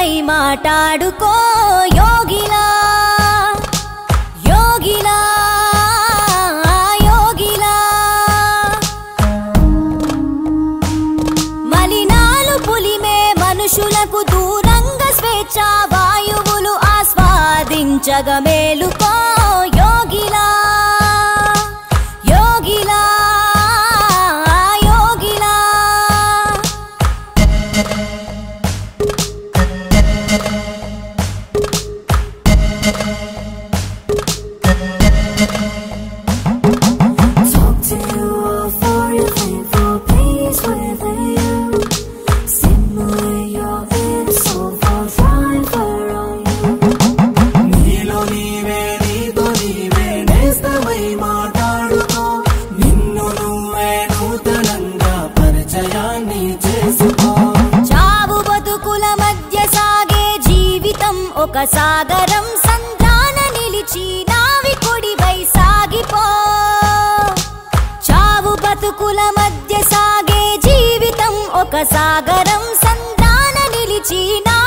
మాట్లాడుకో యోగిలా యోగిలా యోగిలా మలినాలు పులిమే మనుషులకు దూరంగా స్వేచ్ఛ వాయువులు ఆస్వాదించగ మేలుకో యోగిలా యోగిలా యోగిలా Talk to you for your thankful peace within you. Simulate your inner soul for trying for all you. నీలో నీవే నీతో నీవే నేస్తమై మాట్లాడుకో నిన్ను నువ్వే నూతనంగా పరిచయాన్ని చేసుకో చావు బతుకుల మధ్య సాగే జీవితం ఒక సాగరం సంద్రాన నిలిచి నావికుడివై సాగిపో చావు బతుకుల మధ్య సాగే జీవితం ఒక సాగరం సంద్రాన నిలిచి నా